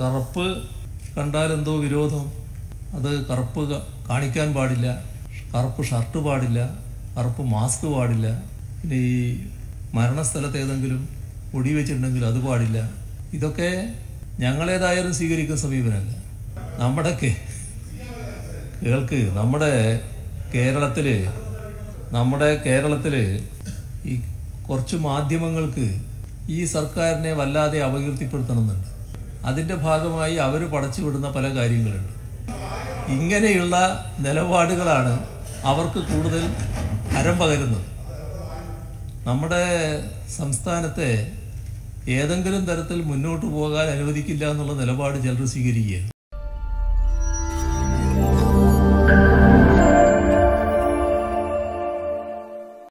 കറുപ്പ് കണ്ടാൽ എന്തോ വിരോധം അത് കറുപ്പ് ക- കാണിക്കാൻ പാടില്ല കറുപ്പ് ഷർട്ട് പാടില്ല കറുപ്പ് മാസ്ക് പാടില്ല പിന്നെ ഈ മരണസ്ഥലത്ത് ഏതെങ്കിലും ഒടി വെച്ചിട്ടുണ്ടെങ്കിൽ അത് പാടില്ല ഇതൊക്കെ ഞങ്ങളേതായാലും സ്വീകരിക്കുന്ന സമീപനമല്ല നമ്മുടെ കേ- കേൾക്ക് നമ്മുടെ കേരളത്തില് നമ്മുടെ കേരളത്തില് ഈ കുറച്ച് മാധ്യമങ്ങൾക്ക് ഈ സർക്കാരിനെ വല്ലാതെ അപകീർത്തിപ്പെടുത്തണമെന്നുണ്ട് അതിൻ്റെ ഭാഗമായി അവർ പടച്ചുവിടുന്ന പല കാര്യങ്ങളുണ്ട് ഇങ്ങനെയുള്ള നിലപാടുകളാണ് അവർക്ക് കൂടുതൽ ഹരം പകരുന്നത് നമ്മുടെ സംസ്ഥാനത്തെ ഏതെങ്കിലും തരത്തിൽ മുന്നോട്ട് പോകാൻ അനുവദിക്കില്ല എന്നുള്ള നിലപാട് ചിലർ സ്വീകരിക്കുകയാണ്